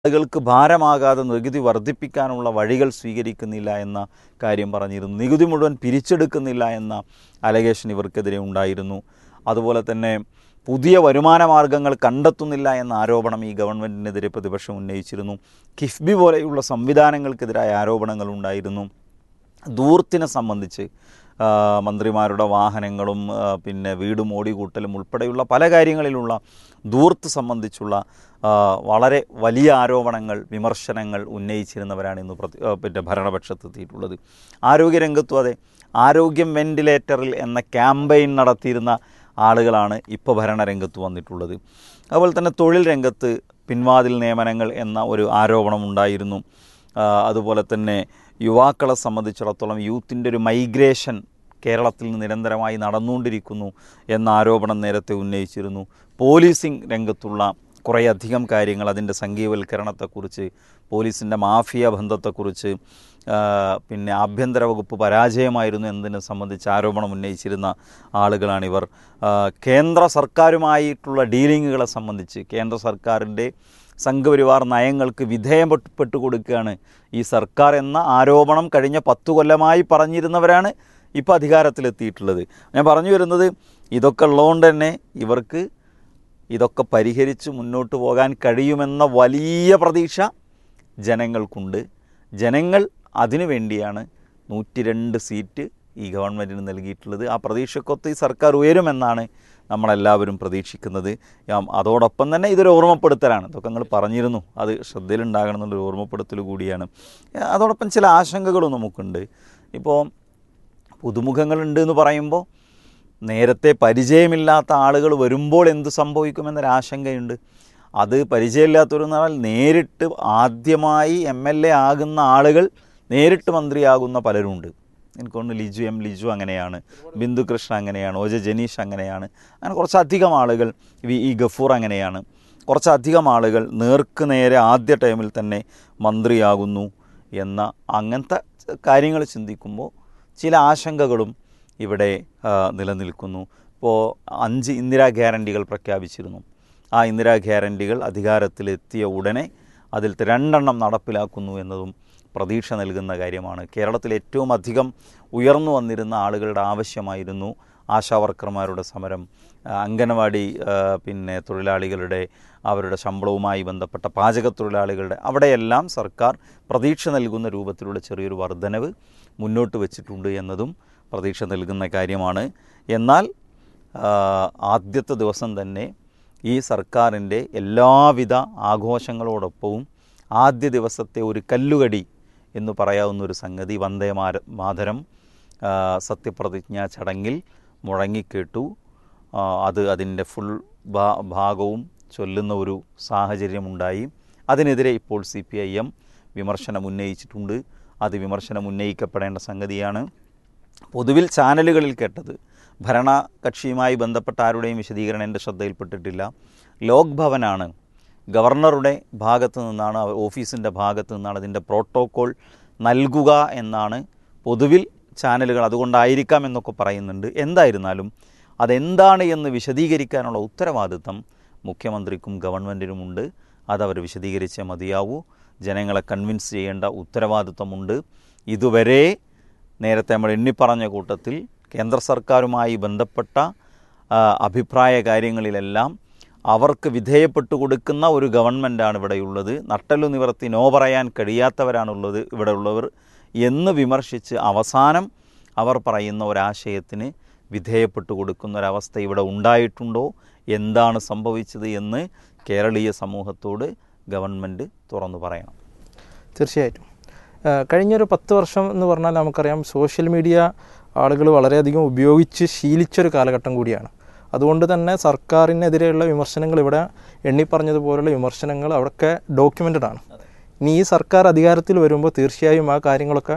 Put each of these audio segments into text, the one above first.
ആളുകൾക്ക് ഭാരമാകാതെ നികുതി വർദ്ധിപ്പിക്കാനുള്ള വഴികൾ സ്വീകരിക്കുന്നില്ല എന്ന കാര്യം പറഞ്ഞിരുന്നു നികുതി മുഴുവൻ പിരിച്ചെടുക്കുന്നില്ല എന്ന അലഗേഷൻ ഇവർക്കെതിരെ ഉണ്ടായിരുന്നു അതുപോലെ തന്നെ പുതിയ വരുമാന മാർഗങ്ങൾ കണ്ടെത്തുന്നില്ല എന്ന ആരോപണം ഈ ഗവൺമെൻറ്റിനെതിരെ പ്രതിപക്ഷം ഉന്നയിച്ചിരുന്നു കിഫ്ബി പോലെയുള്ള സംവിധാനങ്ങൾക്കെതിരായ ആരോപണങ്ങൾ ഉണ്ടായിരുന്നു ധൂർത്തിനെ സംബന്ധിച്ച് ആ, മന്ത്രിമാരുടെ വാഹനങ്ങളും ആ, പിന്നെ വീടും ഓടികൂട്ടലും ഉൾപ്പെടെയുള്ള പല കാര്യങ്ങളിലുള്ള ധൂർത്ത് സംബന്ധിച്ചുള്ള ആ, വളരെ വലിയ ആരോപണങ്ങൾ വിമർശനങ്ങൾ ഉന്നയിച്ചിരുന്നവരാണ് ഇന്ന് പ്രതി ആ, പിന്നെ ഭരണപക്ഷത്തെത്തിയിട്ടുള്ളത് ആരോഗ്യരംഗത്തും അതെ ആരോഗ്യം വെന്റിലേറ്ററിൽ എന്ന ക്യാമ്പയിൻ നടത്തിയിരുന്ന ആളുകളാണ് ഇപ്പോൾ ഭരണരംഗത്ത് വന്നിട്ടുള്ളത് അതുപോലെ തന്നെ തൊഴിൽ രംഗത്ത് പിൻവാതിൽ നിയമനങ്ങൾ എന്ന ഒരു ആരോപണം ഉണ്ടായിരുന്നു ആ, അതുപോലെ തന്നെ യുവാക്കളെ സംബന്ധിച്ചിടത്തോളം യൂത്തിൻ്റെ ഒരു മൈഗ്രേഷൻ കേരളത്തിൽ നിന്ന് നിരന്തരമായി നടന്നുകൊണ്ടിരിക്കുന്നു എന്ന ആരോപണം നേരത്തെ ഉന്നയിച്ചിരുന്നു പോലീസിംഗ് രംഗത്തുള്ള കുറേയധികം കാര്യങ്ങൾ അതിൻ്റെ സംഘീയവൽക്കരണത്തെക്കുറിച്ച് പോലീസിൻ്റെ മാഫിയ ബന്ധത്തെക്കുറിച്ച് ആ, പിന്നെ ആഭ്യന്തര വകുപ്പ് പരാജയമായിരുന്നു എന്നതിനെ സംബന്ധിച്ച് ആരോപണം ഉന്നയിച്ചിരുന്ന ആളുകളാണിവർ ആ, കേന്ദ്ര സർക്കാരുമായിട്ടുള്ള ഡീലിങ്ങുകളെ സംബന്ധിച്ച് കേന്ദ്ര സർക്കാരിൻ്റെ സംഘപരിവാർ നയങ്ങൾക്ക് വിധേയപ്പെട്ടു കൊടുക്കുകയാണ് ഈ സർക്കാർ എന്ന ആരോപണം കഴിഞ്ഞ പത്തു കൊല്ലമായി പറഞ്ഞിരുന്നവരാണ് ഇപ്പോൾ അധികാരത്തിലെത്തിയിട്ടുള്ളത് ഞാൻ പറഞ്ഞു വരുന്നത് ഇതൊക്കെ ഉള്ളതുകൊണ്ട് തന്നെ ഇവർക്ക് ഇതൊക്കെ പരിഹരിച്ച് മുന്നോട്ട് പോകാൻ കഴിയുമെന്ന വലിയ പ്രതീക്ഷ ജനങ്ങൾക്കുണ്ട് ജനങ്ങൾ അതിനു വേണ്ടിയാണ് നൂറ്റി രണ്ട് സീറ്റ് ഈ ഗവൺമെൻറ്റിന് നൽകിയിട്ടുള്ളത് ആ പ്രതീക്ഷക്കൊത്ത് ഈ സർക്കാർ ഉയരുമെന്നാണ് നമ്മളെല്ലാവരും പ്രതീക്ഷിക്കുന്നത് യാം, അതോടൊപ്പം തന്നെ ഇതൊരു ഓർമ്മപ്പെടുത്തലാണ് ഇതൊക്കെ നിങ്ങൾ പറഞ്ഞിരുന്നു അത് ശ്രദ്ധയിലുണ്ടാകണം എന്നുള്ളൊരു ഓർമ്മപ്പെടുത്തൽ കൂടിയാണ് അതോടൊപ്പം ചില ആശങ്കകളും നമുക്കുണ്ട് ഇപ്പോൾ പുതുമുഖങ്ങളുണ്ട് എന്ന് പറയുമ്പോൾ നേരത്തെ പരിചയമില്ലാത്ത ആളുകൾ വരുമ്പോൾ എന്ത് സംഭവിക്കുമെന്നൊരാശങ്കയുണ്ട് അത് പരിചയമില്ലാത്തവരെന്ന് പറഞ്ഞാൽ നേരിട്ട് ആദ്യമായി എം എൽ എ ആകുന്ന ആളുകൾ നേരിട്ട് മന്ത്രിയാകുന്ന പലരുമുണ്ട് എനിക്ക് തോന്നുന്നു ലിജു എം ലിജു അങ്ങനെയാണ് ബിന്ദു കൃഷ്ണ അങ്ങനെയാണ് ഒ ജെ ജനീഷ് അങ്ങനെയാണ് അങ്ങനെ കുറച്ചധികം ആളുകൾ വി ഇ ഗഫൂർ അങ്ങനെയാണ് കുറച്ചധികം ആളുകൾ നേർക്ക് നേരെ ആദ്യ ടൈമിൽ തന്നെ മന്ത്രിയാകുന്നു എന്ന അങ്ങനത്തെ കാര്യങ്ങൾ ചിന്തിക്കുമ്പോൾ ചില ആശങ്കകളും ഇവിടെ ആ, നിലനിൽക്കുന്നു ഇപ്പോൾ അഞ്ച് ഇന്ദിരാ ഗ്യാരണ്ടികൾ പ്രഖ്യാപിച്ചിരുന്നു ആ ഇന്ദിരാ ഗ്യാരണ്ടികൾ അധികാരത്തിലെത്തിയ ഉടനെ അതിൽ രണ്ടെണ്ണം നടപ്പിലാക്കുന്നു എന്നതും പ്രതീക്ഷ നൽകുന്ന കാര്യമാണ് കേരളത്തിൽ ഏറ്റവും അധികം ഉയർന്നു വന്നിരുന്ന ആളുകളുടെ ആവശ്യമായിരുന്നു ആശാവർക്കർമാരുടെ സമരം ആ, അംഗനവാടി ആ, പിന്നെ തൊഴിലാളികളുടെ അവരുടെ ശമ്പളവുമായി ബന്ധപ്പെട്ട പാചക തൊഴിലാളികളുടെ അവിടെയെല്ലാം സർക്കാർ പ്രതീക്ഷ നൽകുന്ന രൂപത്തിലുള്ള ചെറിയൊരു വർധനവ് മുന്നോട്ട് വെച്ചിട്ടുണ്ട് എന്നതും പ്രതീക്ഷ നൽകുന്ന കാര്യമാണ് എന്നാൽ ആ, ആദ്യത്തെ ദിവസം തന്നെ ഈ സർക്കാരിൻ്റെ എല്ലാവിധ ആഘോഷങ്ങളോടൊപ്പവും ആദ്യ ദിവസത്തെ ഒരു കല്ലുകടി എന്ന് പറയാവുന്ന ഒരു സംഗതി വന്ദേ മാര മാതരം ആ, സത്യപ്രതിജ്ഞാ ചടങ്ങിൽ മുഴങ്ങിക്കേട്ടു ആ, അത് അതിൻ്റെ ഫുൾ ഭാ ഭാഗവും ചൊല്ലുന്ന ഒരു സാഹചര്യമുണ്ടായി അതിനെതിരെ ഇപ്പോൾ സി പി ഐ എം വിമർശനം ഉന്നയിച്ചിട്ടുണ്ട് അത് വിമർശനം ഉന്നയിക്കപ്പെടേണ്ട സംഗതിയാണ് പൊതുവിൽ ചാനലുകളിൽ കേട്ടത് ഭരണകക്ഷിയുമായി ബന്ധപ്പെട്ട ആരുടെയും വിശദീകരണം എൻ്റെ ശ്രദ്ധയിൽപ്പെട്ടിട്ടില്ല ലോക് ഭവനാണ് ഗവർണറുടെ ഭാഗത്ത് നിന്നാണ് അവ- ഓഫീസിൻ്റെ ഭാഗത്ത് നിന്നാണ് അതിൻ്റെ പ്രോട്ടോകോൾ നൽകുക എന്നാണ് പൊതുവിൽ ചാനലുകൾ അതുകൊണ്ടായിരിക്കാം എന്നൊക്കെ പറയുന്നുണ്ട് എന്തായിരുന്നാലും അതെന്താണ് എന്ന് വിശദീകരിക്കാനുള്ള ഉത്തരവാദിത്തം മുഖ്യമന്ത്രിക്കും ഗവൺമെൻറ്റിനുമുണ്ട് അതവർ വിശദീകരിച്ചേ മതിയാവൂ ജനങ്ങളെ കൺവിൻസ് ചെയ്യേണ്ട ഉത്തരവാദിത്വമുണ്ട് ഇതുവരെ നേരത്തെ നമ്മൾ എണ്ണിപ്പറഞ്ഞ കൂട്ടത്തിൽ കേന്ദ്ര സർക്കാരുമായി ബന്ധപ്പെട്ട ആ, അഭിപ്രായ കാര്യങ്ങളിലെല്ലാം അവർക്ക് വിധേയപ്പെട്ടു കൊടുക്കുന്ന ഒരു ഗവൺമെൻറ്റാണ് ഇവിടെയുള്ളത് നട്ടലു നിവർത്തി നോ പറയാൻ കഴിയാത്തവരാണുള്ളത് ഇവിടെ ഉള്ളവർ എന്ന് വിമർശിച്ച് അവസാനം അവർ പറയുന്ന ഒരാശയത്തിന് വിധേയപ്പെട്ടു കൊടുക്കുന്ന ഒരവസ്ഥ ഇവിടെ ഉണ്ടായിട്ടുണ്ടോ എന്താണ് സംഭവിച്ചത് എന്ന് കേരളീയ സമൂഹത്തോട് ഗവൺമെൻറ് തുറന്നു പറയണം തീർച്ചയായിട്ടും ആ, കഴിഞ്ഞൊരു പത്ത് വർഷം എന്ന് പറഞ്ഞാൽ നമുക്കറിയാം സോഷ്യൽ മീഡിയ ആളുകൾ വളരെയധികം ഉപയോഗിച്ച് ശീലിച്ചൊരു കാലഘട്ടം കൂടിയാണ് അതുകൊണ്ട് തന്നെ സർക്കാരിനെതിരെയുള്ള വിമർശനങ്ങൾ ഇവിടെ എണ്ണിപ്പറഞ്ഞതുപോലുള്ള വിമർശനങ്ങൾ അവിടെയൊക്കെ ഡോക്യുമെൻ്റഡ് ആണ് ഇനി ഈ സർക്കാർ അധികാരത്തിൽ വരുമ്പോൾ തീർച്ചയായും ആ കാര്യങ്ങളൊക്കെ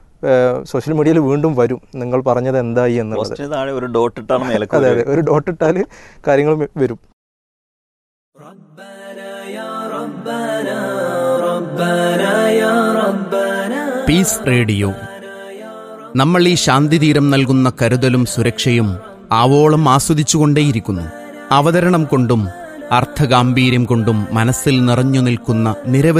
സോഷ്യൽ മീഡിയയിൽ വീണ്ടും വരും നിങ്ങൾ പറഞ്ഞത് എന്തായി എന്നുള്ളത് പോസ്റ്റിന് താഴെ ഒരു ഡോട്ട് ഇട്ടാണ് അതെ മേലക്ക് അതെ ഒരു ഡോട്ട് ഇട്ടാൽ കാര്യങ്ങൾ വരും പീസ് റേഡിയോ നമ്മൾ ഈ ശാന്തിതീരം നൽകുന്ന കരുതലും സുരക്ഷയും ആവോളം ആസ്വദിച്ചുകൊണ്ടേയിരിക്കുന്നു അവതരണം കൊണ്ടും അർത്ഥഗാംഭീര്യം കൊണ്ടും മനസ്സിൽ നിറഞ്ഞു നിൽക്കുന്ന നിരവധി